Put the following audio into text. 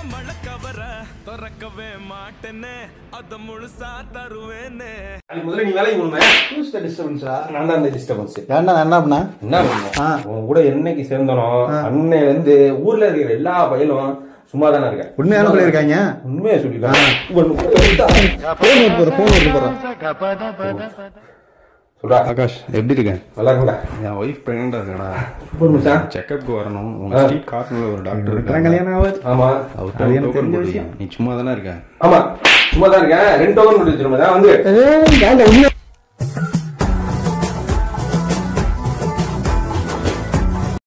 மழக்கவர திறக்கவே மாட்டேன்னு அத முழுசா தருவேன்னு நாளைக்கு முதல்ல நீ வேலைக்கு போகணுமே டிஸ்டர்பன்ஸா நான் தான் இந்த டிஸ்டர்பன்ஸ் ஏன்டா நான் என்ன பண்ணா என்ன பண்ணுவோம் உன் கூட என்னைக்கு சேர்ந்தனோ அன்னையில இருந்து ஊர்ல இருக்கிற எல்லா பையனும் சும்மா தானே இருக்கேன் உண்மையான சொல்லியிருக்காங்க உண்மையை சொல்லிருக்காங்க போன் எடுத்து போறேன் போன் எடுத்து போறேன் சொல்றா ஆகாஷ் எப்படி இருக்கேன் நல்லா இருக்குடா என் ஒய்ஃப் பிரெக்னெண்டா இருக்கடா சூப்பர் மச்சான் செக்கப்க்கு வரணும் உங்க ஸ்ட்ரீட் கார்னர்ல ஒரு டாக்டர் இருக்காங்க கல்யாணம் ஆகுது ஆமா அவர் அது எனக்கு token தெரிஞ்ச போடுங்க. விஷயம். நீ சும்மா தானே இருக்க ஆமா சும்மா தான் இருக்கேன் ரெண்டு டோக்கன் கொடுத்து வச்சிருமா வந்து ஏய், ஏன்டா உண்மை